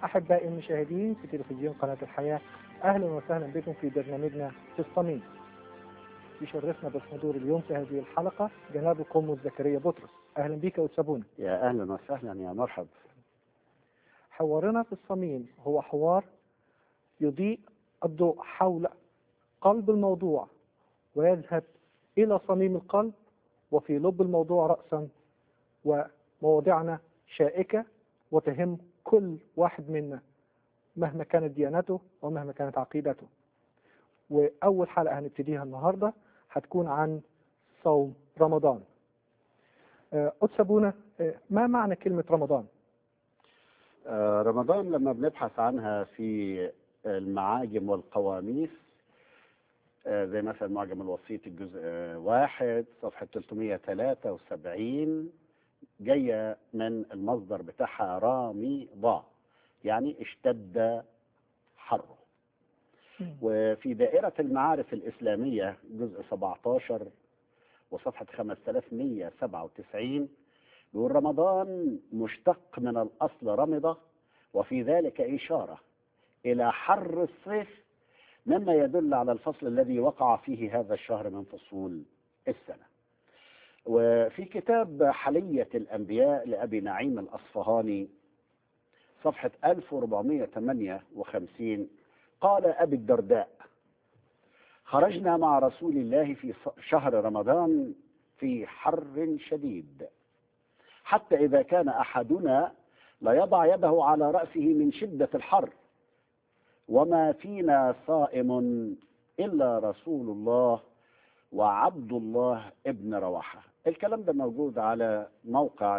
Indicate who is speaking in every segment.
Speaker 1: أحبائي المشاهدين في تلفزيون قناة الحياة أهلا وسهلا بكم في برنامجنا في الصميم يشرفنا بالحضور اليوم في هذه الحلقة جناب القمص زكريا بطرس أهلا بك وتسابونا
Speaker 2: يا اهلا وسهلا يا مرحب
Speaker 1: حوارنا في الصميم هو حوار يضيء الضوء حول قلب الموضوع ويذهب إلى صميم القلب وفي لب الموضوع رأسا ومواضعنا شائكة وتهم كل واحد منا مهما كانت ديانته ومهما كانت عقيدته وأول حلقة هنبتديها النهاردة هتكون عن صوم رمضان آه، قدس أبونا آه، ما معنى كلمة رمضان؟
Speaker 2: آه، رمضان لما بنبحث عنها في المعاجم والقواميس آه، زي مثلا معجم الوسيط الجزء آه، واحد صفحة 373 جاية من المصدر بتاعها رامضة يعني اشتد حره وفي دائرة المعارف الإسلامية جزء 17 وصفحة 5197 بيقول رمضان مشتق من الأصل رمضة وفي ذلك إشارة إلى حر الصيف مما يدل على الفصل الذي وقع فيه هذا الشهر من فصول السنة وفي كتاب حلية الأنبياء لأبي نعيم الأصفهاني صفحة 1458 قال أبي الدرداء خرجنا مع رسول الله في شهر رمضان في حر شديد حتى إذا كان أحدنا ليضع يده على رأسه من شدة الحر وما فينا صائم إلا رسول الله وعبد الله ابن رواحة الكلام ده موجود على موقع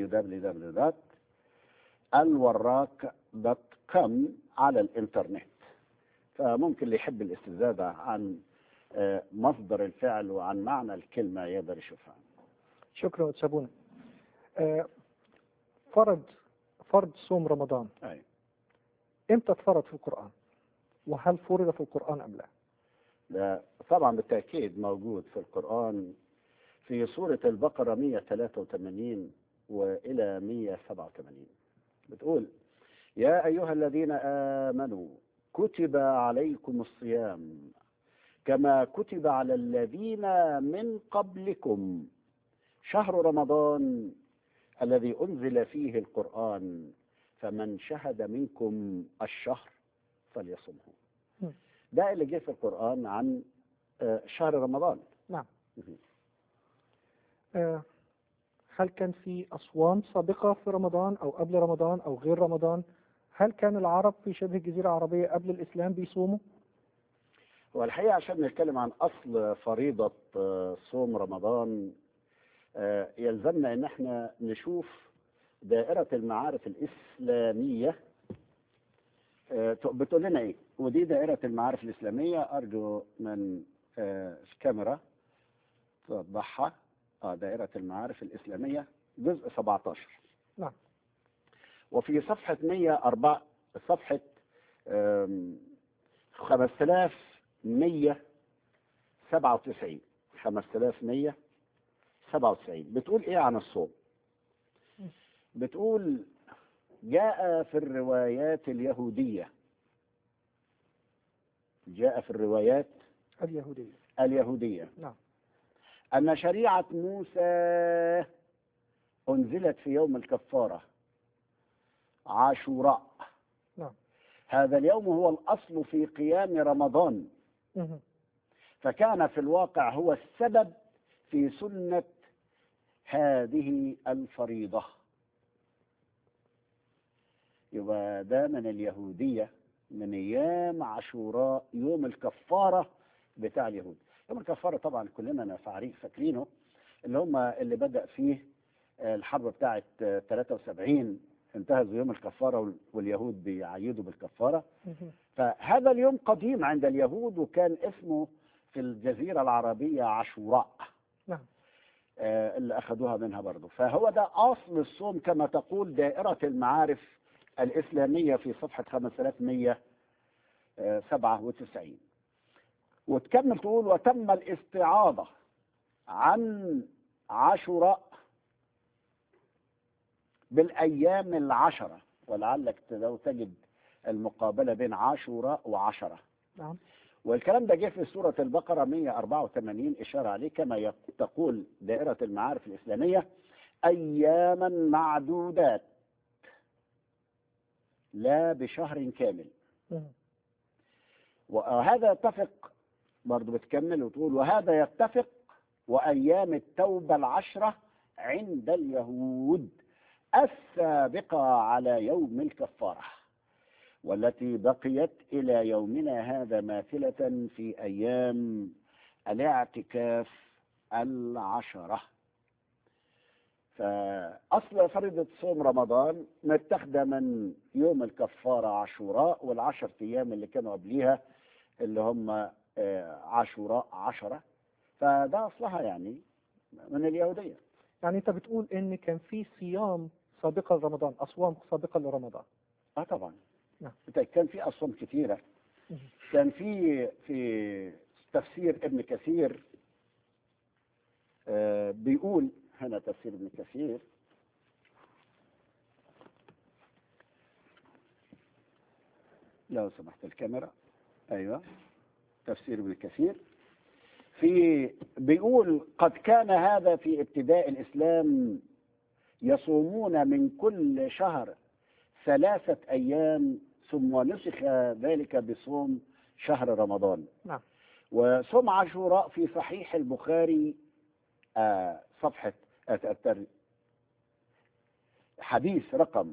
Speaker 2: www.الوراك.com على الانترنت فممكن اللي يحب الاستزادة عن آه، مصدر الفعل وعن معنى الكلمة يقدر يشوفها
Speaker 1: شكرا قدس أبونا آه، فرض فرض صوم رمضان
Speaker 2: أي.
Speaker 1: امتى اتفرض في القرآن؟ وهل فرض في القرآن أم لا؟
Speaker 2: ده طبعا بالتأكيد موجود في القرآن في سورة البقرة 183 وإلى 187 بتقول يا أيها الذين آمنوا كتب عليكم الصيام كما كتب على الذين من قبلكم شهر رمضان الذي أنزل فيه القرآن فمن شهد منكم الشهر فليصمه
Speaker 1: م.
Speaker 2: ده اللي جه في القرآن عن آه، شهر رمضان
Speaker 1: نعم
Speaker 2: مهم.
Speaker 1: آه، هل كان في أصوام سابقة في رمضان أو قبل رمضان أو غير رمضان؟ هل كان العرب في شبه الجزيرة العربية قبل الإسلام بيصوموا؟
Speaker 2: هو الحقيقة عشان نتكلم عن أصل فريضة آه، صوم رمضان آه، يلزمنا إن احنا نشوف دائرة المعارف الإسلامية آه، بتقول لنا إيه؟ ودي دائرة المعارف الإسلامية أرجو من آه، الكاميرا توضحها آه دائرة المعارف الإسلامية جزء 17
Speaker 1: نعم.
Speaker 2: وفي صفحة 104 صفحة آم، 5197 5197 بتقول ايه عن الصوم بتقول جاء في الروايات اليهودية جاء في الروايات
Speaker 1: اليهودية
Speaker 2: اليهودية
Speaker 1: نعم
Speaker 2: أن شريعة موسى أنزلت في يوم الكفارة عاشوراء
Speaker 1: نعم.
Speaker 2: هذا اليوم هو الأصل في قيام رمضان
Speaker 1: مهم.
Speaker 2: فكان في الواقع هو السبب في سنة هذه الفريضة يبقى ده من اليهودية من أيام عاشوراء يوم الكفارة بتاع اليهود يوم الكفارة طبعا كلنا فاعرين فاكرينه اللي هم اللي بدأ فيه آه، الحرب بتاعت آه، 73 انتهزوا يوم الكفارة وال- واليهود بيعيدوا بالكفارة
Speaker 1: مهم.
Speaker 2: فهذا اليوم قديم عند اليهود وكان اسمه في الجزيرة العربية عاشوراء
Speaker 1: نعم.
Speaker 2: آه، اللي أخذوها منها برضه فهو ده أصل الصوم كما تقول دائرة المعارف الإسلامية في صفحة 5197 وتكمل تقول وتم الاستعاضة عن عاشوراء بالأيام العشرة ولعلك لو تجد المقابلة بين عاشوراء وعشرة
Speaker 1: نعم
Speaker 2: والكلام ده جه في سورة البقرة 184 إشارة عليه كما يق- تقول دائرة المعارف الإسلامية أياما معدودات لا بشهر كامل
Speaker 1: مم.
Speaker 2: وهذا يتفق برضه بتكمل وتقول وهذا يتفق وأيام التوبة العشرة عند اليهود السابقة على يوم الكفارة والتي بقيت إلى يومنا هذا ماثلة في أيام الاعتكاف العشرة فأصل فريضة صوم رمضان متاخدة من يوم الكفارة عاشوراء والعشر أيام اللي كانوا قبليها اللي هم آه، عاشوراء عشرة فده أصلها يعني من اليهودية
Speaker 1: يعني انت بتقول ان كان في صيام سابقة لرمضان اصوام سابقة لرمضان
Speaker 2: اه طبعا
Speaker 1: نعم.
Speaker 2: كان في أصوام كثيرة
Speaker 1: مم.
Speaker 2: كان في في تفسير ابن كثير آه، بيقول هنا تفسير ابن كثير لو سمحت الكاميرا ايوه تفسير ابن كثير في بيقول قد كان هذا في ابتداء الاسلام يصومون من كل شهر ثلاثة أيام ثم نسخ ذلك بصوم شهر رمضان
Speaker 1: نعم
Speaker 2: وصوم عاشوراء في صحيح البخاري آه، صفحة آه، التر- حديث رقم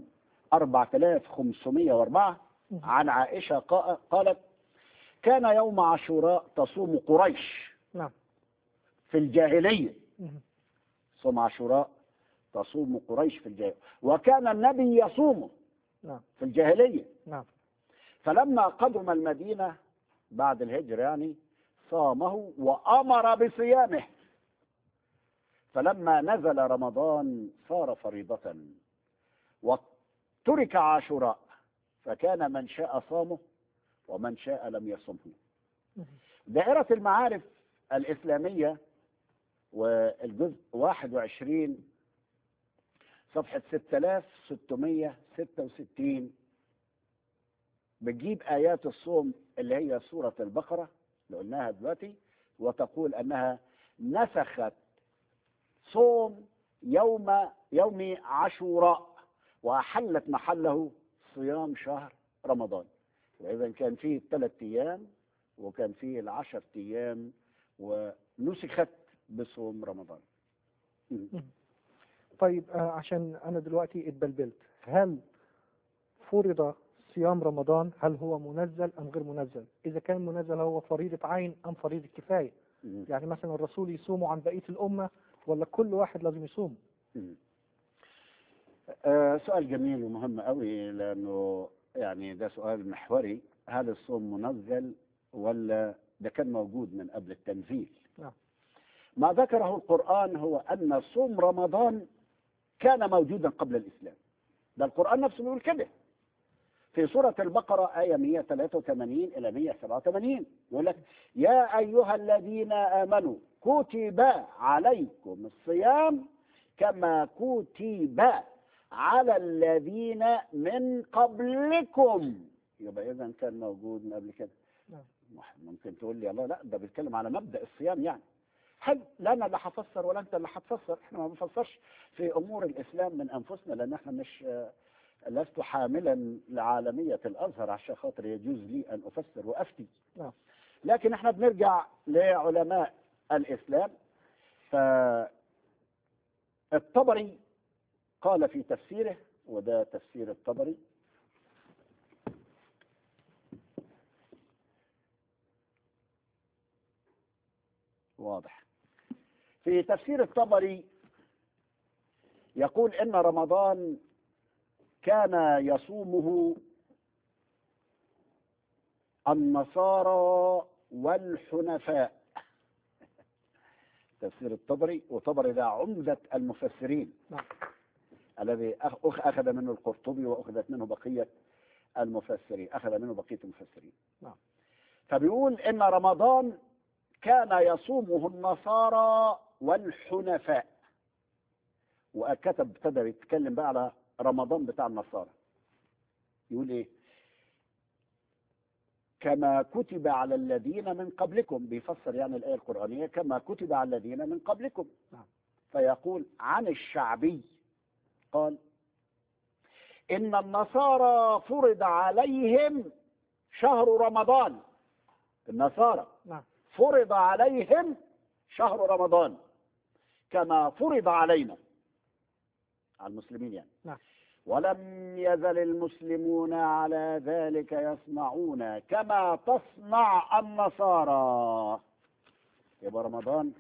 Speaker 2: 4504
Speaker 1: مم.
Speaker 2: عن عائشة قا- قالت كان يوم عاشوراء تصوم قريش
Speaker 1: نعم
Speaker 2: في الجاهلية
Speaker 1: مم.
Speaker 2: صوم عاشوراء تصوم قريش في الجاهلية وكان النبي يصومه
Speaker 1: نعم
Speaker 2: في الجاهلية
Speaker 1: نعم
Speaker 2: فلما قدم المدينة بعد الهجرة يعني صامه وأمر بصيامه فلما نزل رمضان صار فريضة وترك عاشوراء فكان من شاء صامه ومن شاء لم يصمه
Speaker 1: مم.
Speaker 2: دائرة المعارف الإسلامية والجزء 21 صفحة 6666 بتجيب آيات الصوم اللي هي سورة البقرة اللي قلناها دلوقتي وتقول أنها نسخت صوم يوم يوم عاشوراء وأحلت محله صيام شهر رمضان وإذا كان فيه ثلاث أيام وكان فيه العشر أيام ونسخت بصوم رمضان م.
Speaker 1: طيب آه، عشان انا دلوقتي اتبلبلت هل فرض صيام رمضان هل هو منزل ام غير منزل اذا كان منزل هو فريضة عين ام فريضة كفاية
Speaker 2: م.
Speaker 1: يعني مثلا الرسول يصوم عن بقية الامة ولا كل واحد لازم يصوم
Speaker 2: مم. آه، سؤال جميل ومهم قوي لانه يعني ده سؤال محوري هل الصوم منزل ولا ده كان موجود من قبل التنزيل
Speaker 1: نعم.
Speaker 2: ما ذكره القرآن هو أن صوم رمضان كان موجودا قبل الإسلام ده القرآن نفسه بيقول كده في سورة البقرة آية 183 إلى 187 يقول لك يا أيها الذين آمنوا كتب عليكم الصيام كما كتب على الذين من قبلكم يبقى إذا كان موجود من قبل كده
Speaker 1: نعم.
Speaker 2: ممكن تقول لي الله لا ده بيتكلم على مبدأ الصيام يعني حلو لا انا اللي هفسر ولا انت اللي هتفسر احنا ما بنفسرش في امور الاسلام من انفسنا لان احنا مش آه، لست حاملا لعالمية الازهر عشان خاطر يجوز لي ان افسر وافتي
Speaker 1: نعم.
Speaker 2: لكن احنا بنرجع لعلماء الاسلام فالطبري قال في تفسيره وده تفسير الطبري واضح في تفسير الطبري يقول ان رمضان كان يصومه النصارى والحنفاء تفسير الطبري وطبري ده عمدة المفسرين
Speaker 1: نعم.
Speaker 2: الذي أخ- أخ- أخذ منه القرطبي وأخذت منه بقية المفسرين أخذ منه بقية المفسرين
Speaker 1: نعم.
Speaker 2: فبيقول إن رمضان كان يصومه النصارى والحنفاء وكتب ابتدى يتكلم بقى على رمضان بتاع النصارى يقول ايه كما كتب على الذين من قبلكم بيفسر يعني الآية القرآنية كما كتب على الذين من قبلكم
Speaker 1: نعم.
Speaker 2: فيقول عن الشعبي قال إن النصارى فرض عليهم شهر رمضان النصارى
Speaker 1: نعم
Speaker 2: فرض عليهم شهر رمضان كما فرض علينا على المسلمين يعني
Speaker 1: نعم.
Speaker 2: ولم يزل المسلمون على ذلك يصنعون كما تصنع النصارى يبقى رمضان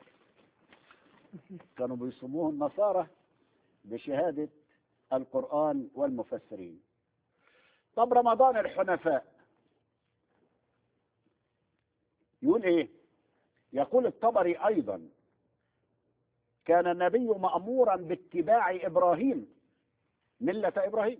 Speaker 2: كانوا بيصوموه النصارى بشهادة القرآن والمفسرين طب رمضان الحنفاء يقول ايه يقول الطبري ايضا كان النبي مأمورا باتباع ابراهيم ملة ابراهيم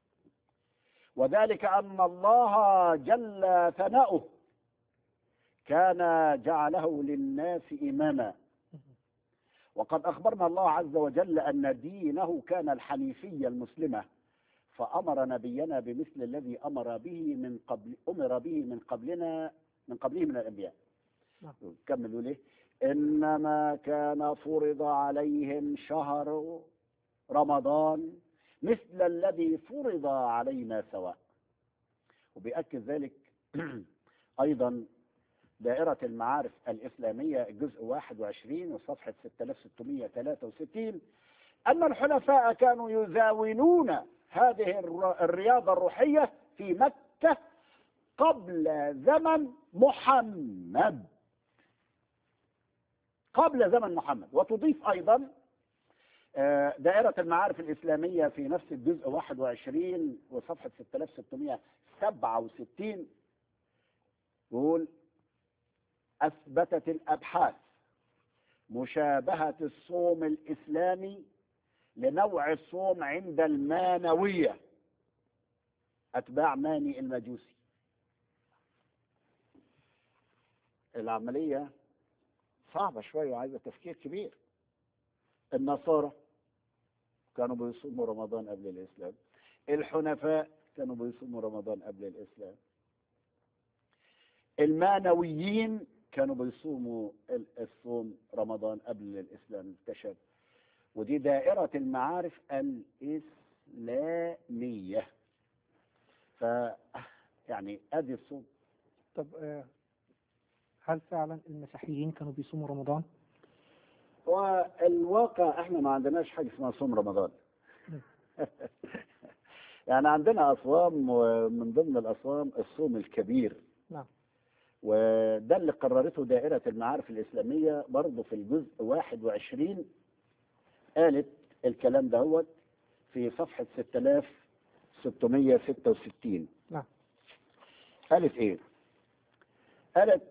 Speaker 2: وذلك ان الله جل ثناؤه كان جعله للناس اماما وقد اخبرنا الله عز وجل ان دينه كان الحنيفيه المسلمه فامر نبينا بمثل الذي امر به من قبل امر به من قبلنا من قبله من الانبياء
Speaker 1: نعم.
Speaker 2: كمل يقول ايه انما كان فرض عليهم شهر رمضان مثل الذي فرض علينا سواء وبيأكد ذلك أيضا دائرة المعارف الإسلامية الجزء 21 وصفحة 6663 أن الحلفاء كانوا يزاولون هذه الر- الرياضة الروحية في مكة قبل زمن محمد قبل زمن محمد وتضيف أيضا آه، دائرة المعارف الإسلامية في نفس الجزء 21 وصفحة 6667 يقول أثبتت الأبحاث مشابهة الصوم الإسلامي لنوع الصوم عند المانوية أتباع ماني المجوسي العملية صعبة شوية وعايزة تفكير كبير النصارى كانوا بيصوموا رمضان قبل الإسلام الحنفاء كانوا بيصوموا رمضان قبل الإسلام المانويين كانوا بيصوموا ال- الصوم رمضان قبل الإسلام اكتشف ودي دائرة المعارف الإسلامية ف يعني ادي الصوم
Speaker 1: طب آه، هل فعلا المسيحيين كانوا بيصوموا رمضان؟
Speaker 2: والواقع احنا ما عندناش حاجه اسمها صوم رمضان
Speaker 1: مم.
Speaker 2: يعني عندنا اصوام ومن ضمن الاصوام الصوم الكبير
Speaker 1: نعم
Speaker 2: وده اللي قررته دائرة المعارف الإسلامية برضه في الجزء 21 قالت الكلام دهوت في صفحة 6666
Speaker 1: نعم
Speaker 2: قالت ايه قالت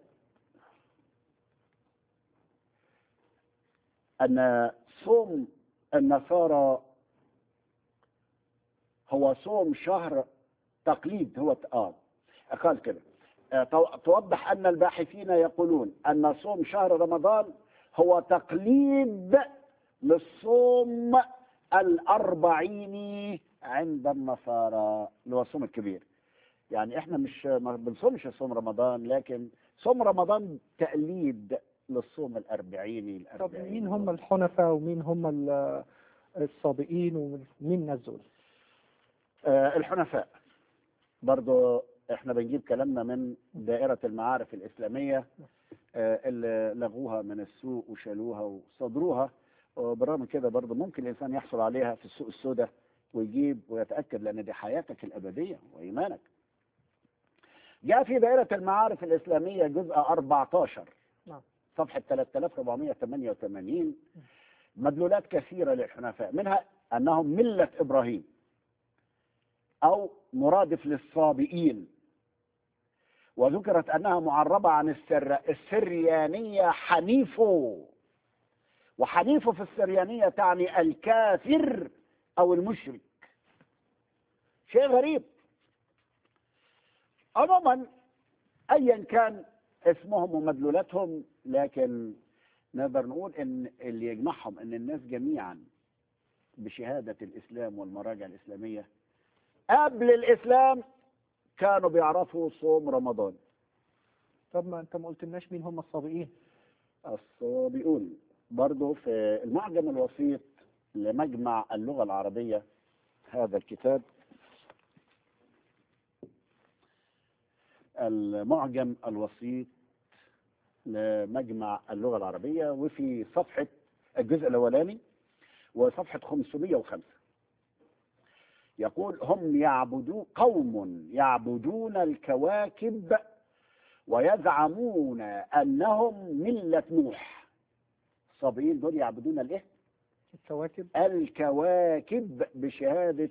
Speaker 2: ان صوم النصارى هو صوم شهر تقليد هو اه قال كده آه، تو- توضح ان الباحثين يقولون ان صوم شهر رمضان هو تقليد للصوم الاربعيني عند النصارى اللي هو الصوم الكبير يعني احنا مش ما بنصومش صوم رمضان لكن صوم رمضان تقليد للصوم الأربعيني
Speaker 1: طب
Speaker 2: الأربعيني
Speaker 1: مين هم الحنفاء ومين هم ال- الصابئين ومين الناس دول؟
Speaker 2: آه الحنفاء برضو احنا بنجيب كلامنا من دائرة المعارف الإسلامية آه اللي لغوها من السوق وشالوها وصدروها وبالرغم كده برضو ممكن الإنسان يحصل عليها في السوق السوداء ويجيب ويتأكد لأن دي حياتك الأبدية وإيمانك جاء في دائرة المعارف الإسلامية جزء 14
Speaker 1: نعم.
Speaker 2: صفحة 3488 مدلولات كثيرة للحنفاء منها أنهم ملة إبراهيم أو مرادف للصابئين وذكرت أنها معربة عن السر السريانية حنيفو وحنيفو في السريانية تعني الكافر أو المشرك شيء غريب عموما أيا كان اسمهم ومدلولاتهم لكن نقدر نقول ان اللي يجمعهم ان الناس جميعا بشهادة الاسلام والمراجع الاسلامية قبل الإسلام كانوا بيعرفوا صوم رمضان
Speaker 1: طب ما انت ما قلتلناش مين هم الصابئين
Speaker 2: الصابئون برضو في المعجم الوسيط لمجمع اللغة العربية هذا الكتاب المعجم الوسيط لمجمع اللغة العربية وفي صفحة الجزء الأولاني وصفحة 505 يقول هم يعبدون قوم يعبدون الكواكب ويزعمون أنهم ملة نوح الصابئين دول يعبدون الايه؟
Speaker 1: الكواكب
Speaker 2: الكواكب بشهادة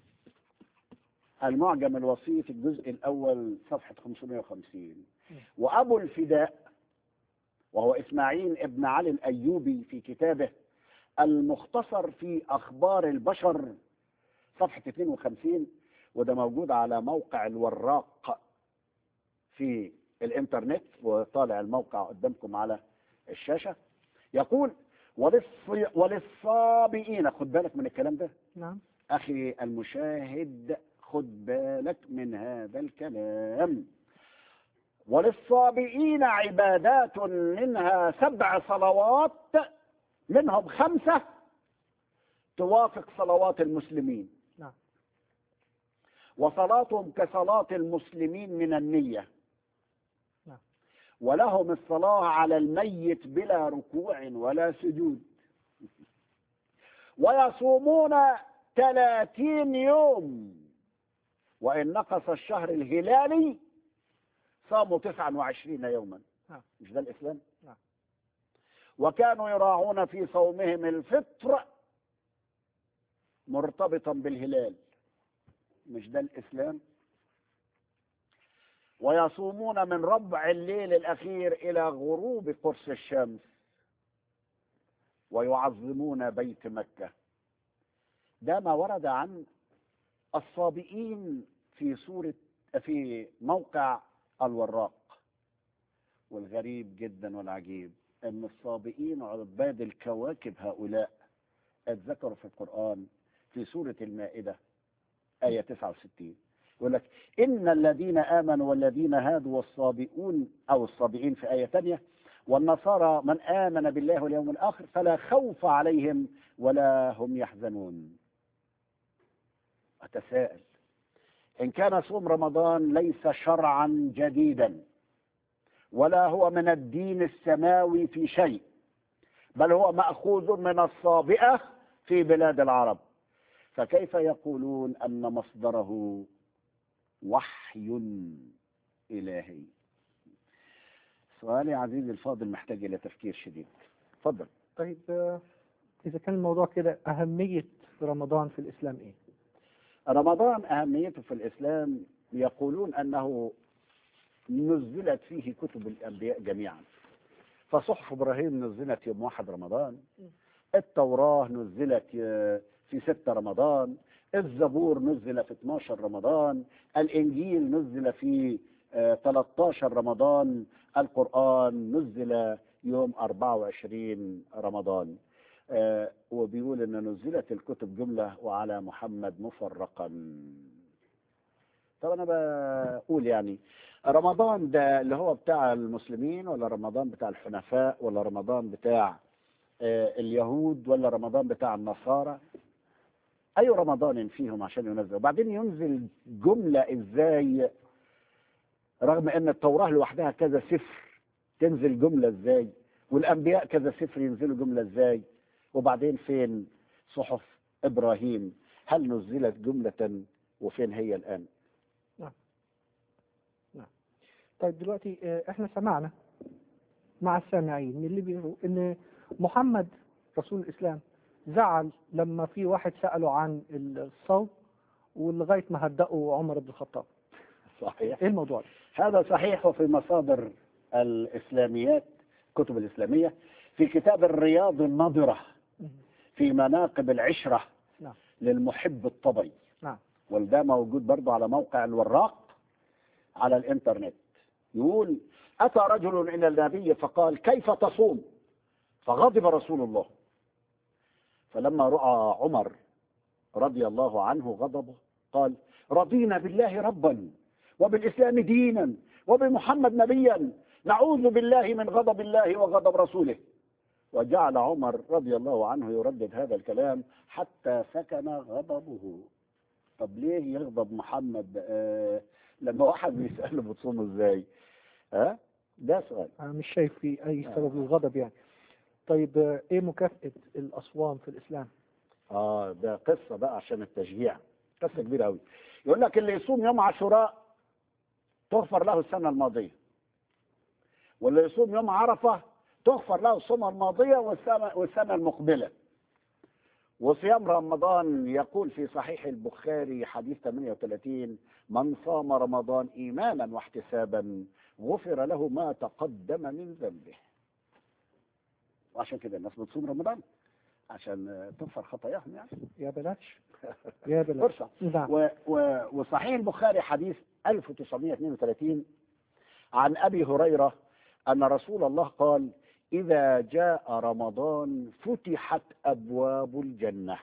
Speaker 2: المعجم الوسيط الجزء الأول صفحة 550 وأبو الفداء وهو إسماعيل ابن علي الأيوبي في كتابه المختصر في أخبار البشر صفحة 52 وده موجود على موقع الوراق في الإنترنت وطالع الموقع قدامكم على الشاشة يقول وللص- وللصابئين خد بالك من الكلام ده
Speaker 1: نعم
Speaker 2: أخي المشاهد خد بالك من هذا الكلام وللصابئين عبادات منها سبع صلوات منهم خمسة توافق صلوات المسلمين
Speaker 1: نعم
Speaker 2: وصلاتهم كصلاة المسلمين من النية
Speaker 1: نعم.
Speaker 2: ولهم الصلاة على الميت بلا ركوع ولا سجود ويصومون ثلاثين يوم وإن نقص الشهر الهلالي صاموا تسعا وعشرين يوما
Speaker 1: نعم.
Speaker 2: مش ده الإسلام
Speaker 1: نعم.
Speaker 2: وكانوا يراعون في صومهم الفطر مرتبطا بالهلال مش ده الإسلام ويصومون من ربع الليل الأخير إلى غروب قرص الشمس ويعظمون بيت مكة ده ما ورد عن الصابئين في سورة في موقع الوراق والغريب جدا والعجيب أن الصابئين عباد الكواكب هؤلاء اتذكروا في القرآن في سورة المائدة آية 69 يقول لك إن الذين آمنوا والذين هادوا والصابئون أو الصابئين في آية ثانية والنصارى من آمن بالله واليوم الآخر فلا خوف عليهم ولا هم يحزنون أتساءل إن كان صوم رمضان ليس شرعا جديدا ولا هو من الدين السماوي في شيء بل هو مأخوذ من الصابئة في بلاد العرب فكيف يقولون أن مصدره وحي إلهي سؤالي عزيزي الفاضل محتاج إلى تفكير شديد تفضل
Speaker 1: طيب آه، إذا كان الموضوع كده أهمية رمضان في الإسلام إيه؟
Speaker 2: رمضان أهميته في الإسلام يقولون أنه نزلت فيه كتب الأنبياء جميعا فصحف إبراهيم نزلت يوم واحد رمضان التوراة نزلت آه، في ستة رمضان الزبور نزل في 12 رمضان الإنجيل نزل في آه، 13 رمضان القرآن نزل يوم 24 رمضان آه، وبيقول ان نزلت الكتب جمله وعلى محمد مفرقا طب انا بقول يعني رمضان ده اللي هو بتاع المسلمين ولا رمضان بتاع الحنفاء ولا رمضان بتاع آه، اليهود ولا رمضان بتاع النصارى اي رمضان فيهم عشان ينزل وبعدين ينزل جمله ازاي رغم ان التوراه لوحدها كذا سفر تنزل جمله ازاي والانبياء كذا سفر ينزلوا جمله ازاي وبعدين فين صحف ابراهيم هل نزلت جمله وفين هي الان
Speaker 1: طيب دلوقتي آه، احنا سمعنا مع السامعين من اللي بيقولوا ان محمد رسول الاسلام زعل لما في واحد سأله عن الصوم ولغاية ما هدأه عمر بن الخطاب
Speaker 2: صحيح
Speaker 1: ايه الموضوع ده؟
Speaker 2: هذا صحيح وفي مصادر الاسلاميات كتب الاسلاميه في كتاب الرياض الناظره في مناقب العشره
Speaker 1: نعم.
Speaker 2: للمحب الطبي
Speaker 1: نعم.
Speaker 2: وده موجود برضه على موقع الوراق على الانترنت يقول اتى رجل الى النبي فقال كيف تصوم فغضب رسول الله فلما راى عمر رضي الله عنه غضبه قال رضينا بالله ربا وبالإسلام دينا وبمحمد نبيا نعوذ بالله من غضب الله وغضب رسوله وجعل عمر رضي الله عنه يردد هذا الكلام حتى سكن غضبه طب ليه يغضب محمد آه لما واحد بيسأله بتصوم ازاي ها ده سؤال
Speaker 1: أنا مش شايف في أي
Speaker 2: آه.
Speaker 1: سبب للغضب يعني طيب آه، إيه مكافأة الأصوام في الإسلام؟
Speaker 2: اه ده قصه بقى عشان التشجيع قصه كبيره قوي يقول لك اللي يصوم يوم عاشوراء تغفر له السنه الماضيه واللي يصوم يوم عرفه تغفر له السنه الماضيه والسنه والسنه المقبله وصيام رمضان يقول في صحيح البخاري حديث 38 من صام رمضان ايمانا واحتسابا غفر له ما تقدم من ذنبه وعشان كده الناس بتصوم رمضان عشان آه، تغفر خطاياهم يعني
Speaker 1: يا بلاش يا بلاش
Speaker 2: فرصة
Speaker 1: نعم
Speaker 2: و و وصحيح البخاري حديث 1932 عن أبي هريرة أن رسول الله قال إذا جاء رمضان فتحت أبواب الجنة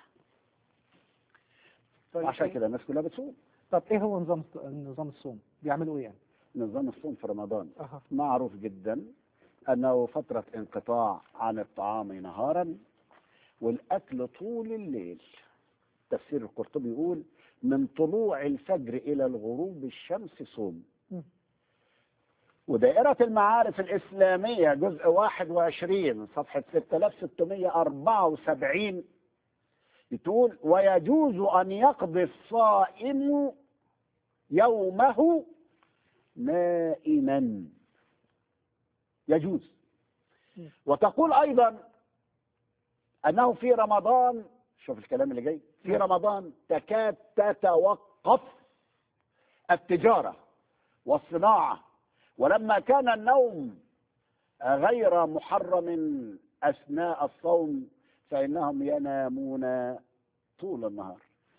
Speaker 1: طيب
Speaker 2: عشان
Speaker 1: إيه؟
Speaker 2: كده الناس كلها بتصوم
Speaker 1: طب إيه هو نظام نظام الصوم؟ بيعملوا إيه يعني؟
Speaker 2: نظام الصوم في رمضان
Speaker 1: أها
Speaker 2: معروف جدا أنه فترة انقطاع عن الطعام نهارا والأكل طول الليل تفسير القرطبي يقول من طلوع الفجر إلى الغروب الشمس صوم
Speaker 1: مم.
Speaker 2: ودائرة المعارف الإسلامية جزء 21 صفحة 6674 بتقول ويجوز أن يقضي الصائم يومه نائما يجوز
Speaker 1: مم.
Speaker 2: وتقول أيضا أنه في رمضان شوف الكلام اللي جاي في
Speaker 1: نعم.
Speaker 2: رمضان تكاد تتوقف التجارة والصناعة ولما كان النوم غير محرم أثناء الصوم فإنهم ينامون طول النهار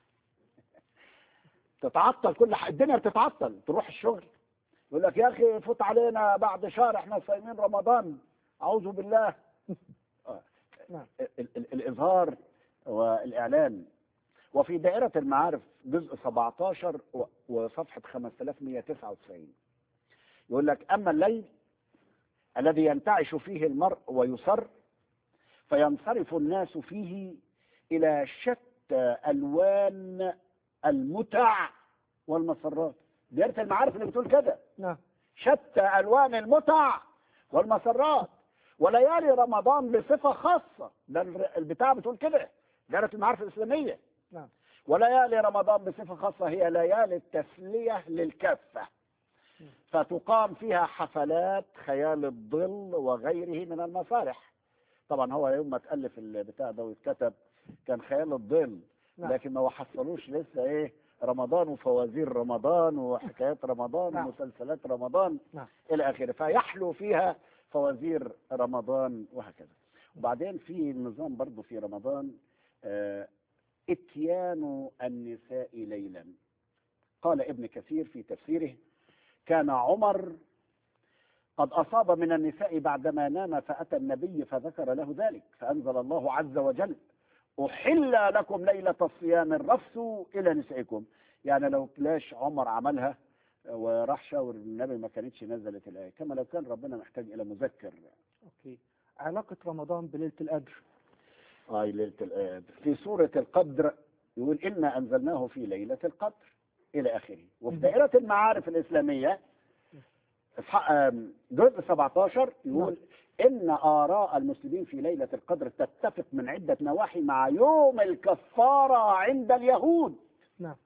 Speaker 2: تتعطل كل حاجة الدنيا بتتعطل تروح الشغل يقول لك يا أخي فوت علينا بعد شهر احنا صايمين رمضان أعوذ بالله آه.
Speaker 1: نعم.
Speaker 2: ال- ال- الإظهار والإعلان وفي دائرة المعارف جزء 17 و- وصفحة 5199 يقول لك أما الليل الذي ينتعش فيه المرء ويسر فينصرف الناس فيه إلى شتى ألوان المتع والمسرات دائرة المعارف اللي بتقول كده
Speaker 1: نعم
Speaker 2: شتى ألوان المتع والمسرات وليالي رمضان بصفة خاصة ده الر- البتاع بتقول كده دائرة المعارف الإسلامية
Speaker 1: نعم
Speaker 2: وليالي رمضان بصفة خاصة هي ليالي التسلية للكافة فتقام فيها حفلات خيال الظل وغيره من المسارح طبعا هو يوم ما تألف البتاع ده ويتكتب كان خيال الظل
Speaker 1: نعم.
Speaker 2: لكن ما حصلوش لسه ايه رمضان وفوازير رمضان وحكايات رمضان
Speaker 1: نعم.
Speaker 2: ومسلسلات رمضان
Speaker 1: نعم.
Speaker 2: الى اخره فيحلو فيها فوازير رمضان وهكذا وبعدين في نظام برضه في رمضان آه، اتيان النساء ليلا قال ابن كثير في تفسيره كان عمر قد أصاب من النساء بعدما نام فأتى النبي فذكر له ذلك فأنزل الله عز وجل أحل لكم ليلة الصيام الرفث إلى نسائكم يعني لو لاش عمر عملها وراح شاور النبي ما كانتش نزلت الآية كما لو كان ربنا محتاج إلى مذكر
Speaker 1: أوكي علاقة رمضان بليلة القدر
Speaker 2: آه ليلة القدر في سورة القدر يقول إنا أنزلناه في ليلة القدر إلى آخره وفي
Speaker 1: مم.
Speaker 2: دائرة المعارف الإسلامية إصحاح- آم، جزء 17 يقول إن آراء المسلمين في ليلة القدر تتفق من عدة نواحي مع يوم الكفارة عند اليهود
Speaker 1: نعم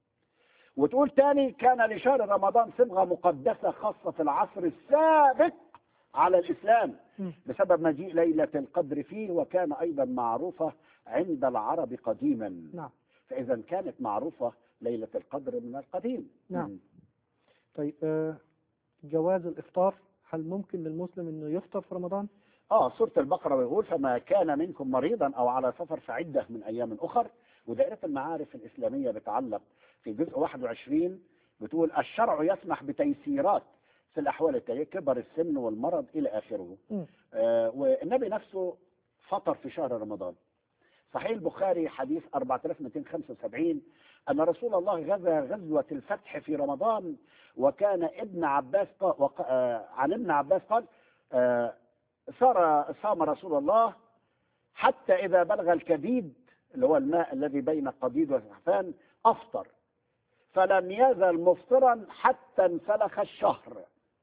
Speaker 2: وتقول تاني كان لشهر رمضان صبغة مقدسة خاصة في العصر السابق على الإسلام
Speaker 1: مم.
Speaker 2: بسبب مجيء ليلة القدر فيه وكان أيضا معروفة عند العرب قديما
Speaker 1: نعم
Speaker 2: فإذا كانت معروفة ليلة القدر من القديم
Speaker 1: نعم.
Speaker 2: مم.
Speaker 1: طيب آه جواز الإفطار هل ممكن للمسلم إنه يفطر في رمضان؟
Speaker 2: آه سورة البقرة بيقول فما كان منكم مريضا أو على سفر فعدة من أيام أخر ودائرة المعارف الإسلامية بتعلق في جزء 21 بتقول الشرع يسمح بتيسيرات في الأحوال التالية كبر السن والمرض إلى آخره
Speaker 1: مم.
Speaker 2: آه والنبي نفسه فطر في شهر رمضان صحيح البخاري حديث 4275 أن رسول الله غزا غزوة الفتح في رمضان وكان ابن عباس قال وق... آه، عن ابن عباس قال آه، صار صام رسول الله حتى إذا بلغ الكديد اللي هو الماء الذي بين القديد والسحفان أفطر فلم يزل مفطرا حتى انسلخ الشهر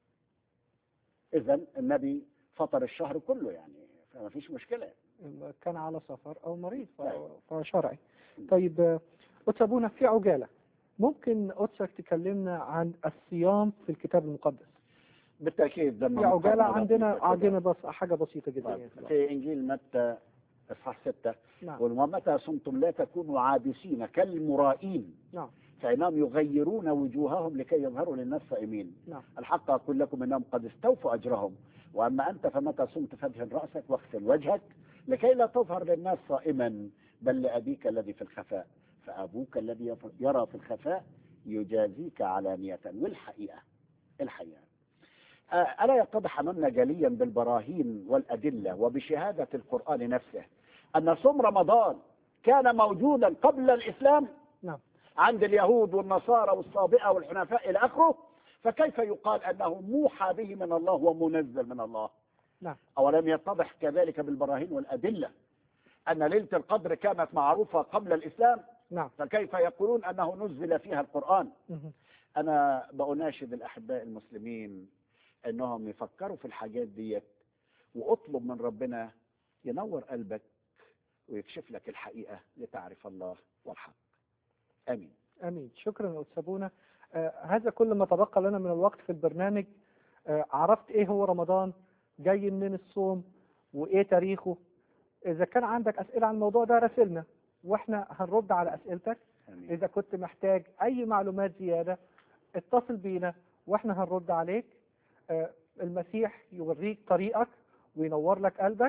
Speaker 2: إذا النبي فطر الشهر كله يعني فما فيش مشكلة
Speaker 1: كان على سفر أو مريض ف-
Speaker 2: طيب.
Speaker 1: فشرعي طيب آه، قدس أبونا في عجالة ممكن قدسك تكلمنا عن الصيام في الكتاب المقدس
Speaker 2: بالتأكيد لما
Speaker 1: في عجالة
Speaker 2: مقارنة
Speaker 1: عندنا
Speaker 2: بسيطة كده.
Speaker 1: عندنا بس حاجة بسيطة جدا
Speaker 2: طيب،
Speaker 1: يعني في الوقت.
Speaker 2: في إنجيل متى إصحاح ستة
Speaker 1: نعم
Speaker 2: يقول ومتى صمتم لا تكونوا عابسين كالمرائين
Speaker 1: نعم
Speaker 2: فإنهم يغيرون وجوههم لكي يظهروا للناس صائمين
Speaker 1: نعم
Speaker 2: الحق أقول لكم إنهم قد استوفوا أجرهم وأما أنت فمتى صمت فادهن رأسك واغسل وجهك لكي لا تظهر للناس صائما بل لأبيك الذي في الخفاء فأبوك الذي يف- يرى في الخفاء يجازيك علانية والحقيقة الحقيقة آه، ألا يتضح أمامنا جليا بالبراهين والأدلة وبشهادة القرآن نفسه أن صوم رمضان كان موجودا قبل الإسلام
Speaker 1: نعم
Speaker 2: عند اليهود والنصارى والصابئة والحنفاء إلى آخره فكيف يقال أنه موحى به من الله ومنزل من الله
Speaker 1: نعم
Speaker 2: أولم يتضح كذلك بالبراهين والأدلة أن ليلة القدر كانت معروفة قبل الإسلام
Speaker 1: نعم
Speaker 2: فكيف يقولون أنه نزل فيها القرآن
Speaker 1: مهم.
Speaker 2: أنا بأناشد الأحباء المسلمين أنهم يفكروا في الحاجات ديت وأطلب من ربنا ينور قلبك ويكشف لك الحقيقة لتعرف الله والحق آمين
Speaker 1: امين شكرا يا استاذ أبونا. آه هذا كل ما تبقى لنا من الوقت في البرنامج آه عرفت ايه هو رمضان جاي منين الصوم وايه تاريخه اذا كان عندك اسئله عن الموضوع ده راسلنا واحنا هنرد على اسئلتك
Speaker 2: آمين
Speaker 1: اذا كنت محتاج اي معلومات زياده اتصل بينا واحنا هنرد عليك آه المسيح يوريك طريقك وينور لك قلبك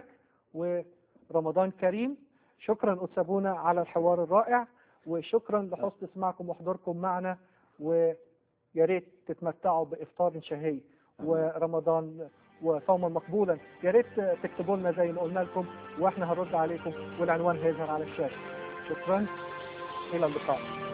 Speaker 1: ورمضان كريم شكرا استاذ أبونا على الحوار الرائع وشكرا لحسن اسماعكم وحضوركم معنا ويا ريت تتمتعوا بافطار شهي ورمضان وصوما مقبولا يا ريت تكتبوا لنا زي ما قلنا لكم واحنا هنرد عليكم والعنوان هيظهر على الشاشه شكرا الى اللقاء